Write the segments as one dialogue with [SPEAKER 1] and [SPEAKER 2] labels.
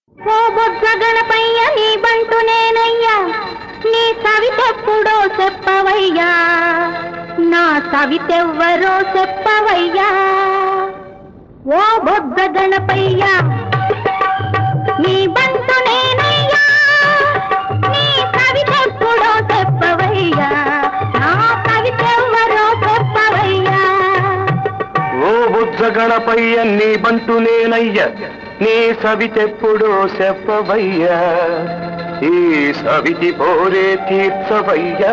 [SPEAKER 1] ఓ బొజ్జ గణపయ్య నీ బంటు నేనయ్యా నీ సవితెప్పుడో చెప్పవయ్యా నా సవితెవ్వరో చెప్పవయ్యా ఓ బొజ్జ గణపయ్య నీ బంటు నేనయ్యా నీ సవితెప్పుడో చెప్పవయ్యా నా సవితెవ్వరో చెప్పవయ్యా
[SPEAKER 2] ఓ బుజ్జ గణపయ్య నీ బంటు నేనయ్య నీ సవితెప్పుడో చెప్పవయ్యా ఈ సవితి పోరే తీర్చవయ్యా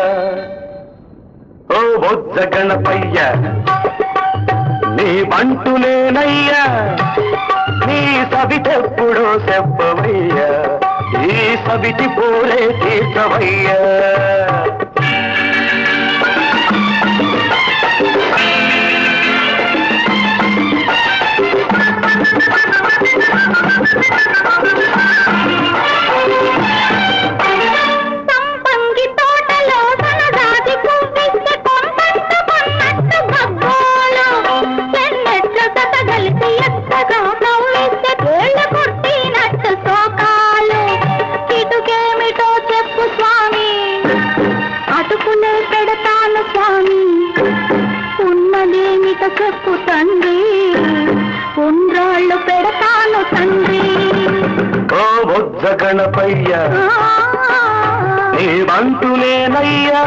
[SPEAKER 2] ఓ బుజ్జ గణపయ్య నీ బంటు నేనయ్యా నీ సవితెప్పుడో చెప్పవయ్యా ఈ సవితి పోరే తీర్చవయ్యా
[SPEAKER 1] సంపంగి తోటలో సనజాజి పువ్విస్తే కొంపంట కొన్నట్టు గగ్గోలు. ఎన్నెట్లు సతగలిసి ఎత్తగా నవ్విస్తే తేళ్లు కుట్టినట్టు శోకాలు. ఇటుకేమిటో చెప్పు స్వామి అటుకునే పెడతాను స్వామి ఉన్నదేమిట చెప్పు తండ్రి ఉండ్రాళ్ళు పెడతాను తండ్రి
[SPEAKER 2] ఓ బుజ్జ గణపయ్య నీ బంటు నేనయ్యా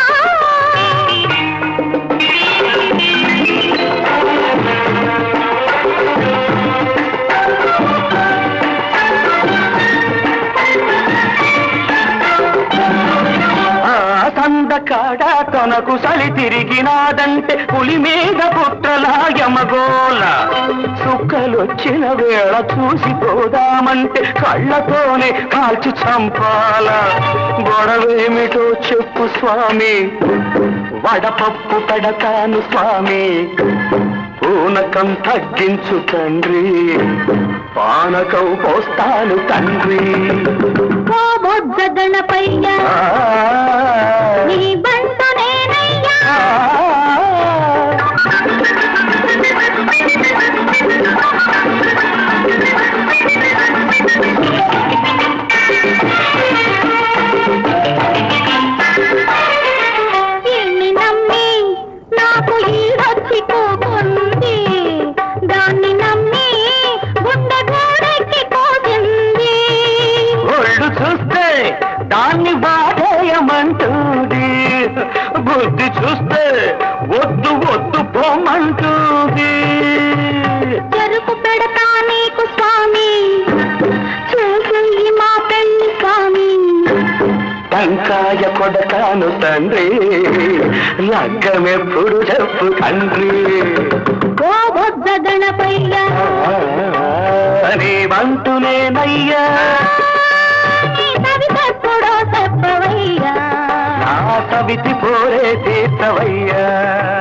[SPEAKER 2] ఆ సందకాడ తనకు సలి తిరిగినాదంటే పులి మీద పుట్రలా యమగోల సుక్కలొచ్చిన వేళ చూసిపోదామంటే కళ్ళతోనే కాల్చి చంపాల గొడవేమిటో చెప్పు స్వామి వడపప్పు పెడతాను స్వామి పూనకం తగ్గించు తండ్రి పానకం పోస్తాను తండ్రి
[SPEAKER 1] ఓ బొజ్జ గణపయ్య
[SPEAKER 2] ఆ
[SPEAKER 1] నీ బంటు నేనయ్యా ఎన్ని నమ్మి నాకు ఈడొచ్చి పోకుంది దాన్ని నమ్మి గుండె గోడెక్కి పోసింది
[SPEAKER 2] ఒళ్ళు చూస్తే దాన్ని బాధేయమంటుంది బుద్ధి చూస్తే వద్దు వద్దు పోమంటుంది
[SPEAKER 1] చెరుకు పెడతా నీకు స్వామి చూసి మా పెళ్లి స్వామి
[SPEAKER 2] టంకాయ కొడతాను తండ్రి లగ్గమెప్పుడు చెప్పు తండ్రి
[SPEAKER 1] ఓ బొజ్జ గణపయ్య
[SPEAKER 2] నీ వంతు నేనయ్యా
[SPEAKER 1] నీ సవితెప్పుడో చెప్పవయ్యా
[SPEAKER 2] నా సవితి పోరే తీర్చవయ్యా